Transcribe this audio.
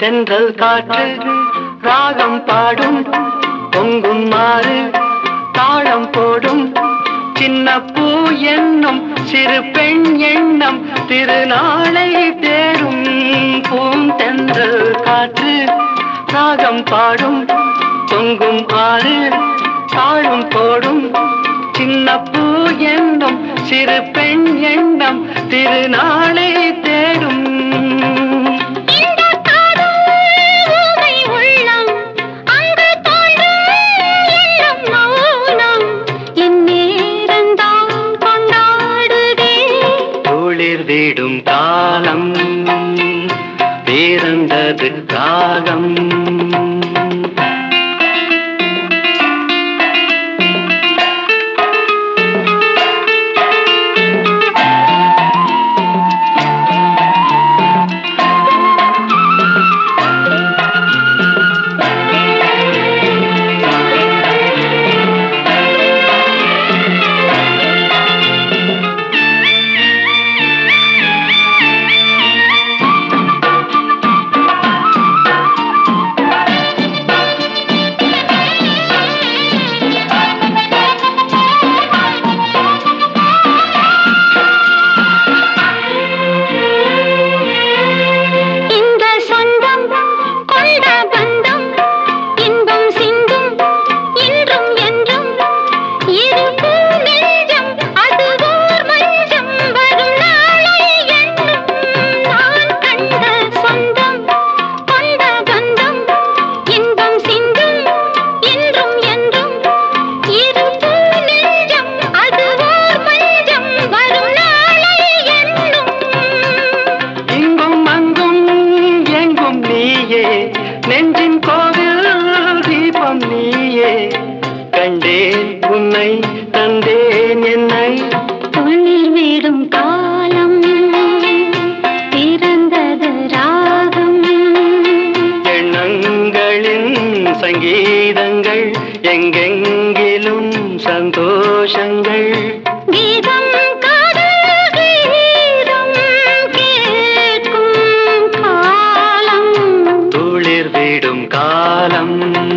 தென்றல் காற்று ராகம் பாடும் பொங்கும் மாறு தாளம் போடும் சின்ன பூ என்னும் சிறு பெண் எண்ணம் திருநாளை தேடும் பூந்தென்றல் காற்று ராகம் பாடும் பொங்கும் ஆறு தாழும் போடும் சின்ன பூ என்னும் சிறு பெண் எண்ணம் திருநாளை தேடும் இந்த காதல் ஊமை உள்ளம் அங்கு தோன்றும் எண்ணம் மௌனம் என் நேரந்தான் கொண்டாடுதே குளிர் வீடும் காலம் பிறந்தது ராகம் இந்த சொந்தம் கொண்ட பந்தம் இன்பம் சிந்தும் இன்றும் என்றும் இரு பூ நெஞ்சம் அது ஓர் மஞ்சம் வரும் நாளை எண்ணும் நான் கண்ட சொந்தம் கொண்ட பந்தம் இன்பம் சிந்தும் இன்றும் என்றும் இரு பூ நெஞ்சம் அது ஓர் மஞ்சம் வரும் நாளை எண்ணும் இங்கும் அங்கும் எங்கும் நீயே நெஞ்சின் கோவில் தீபம் நீயே கண்டேன் உன்னை தந்தேன் என்னை தொழில் வீடும் காலம் பிறந்தது ராகம் எண்ணங்களின் சங்கீதங்கள் எங்கெங்கிலும் சந்தோஷங்கள் கீதம் காதல் கீதம் கேட்கும் காலம் துளிர் விடும் காலம்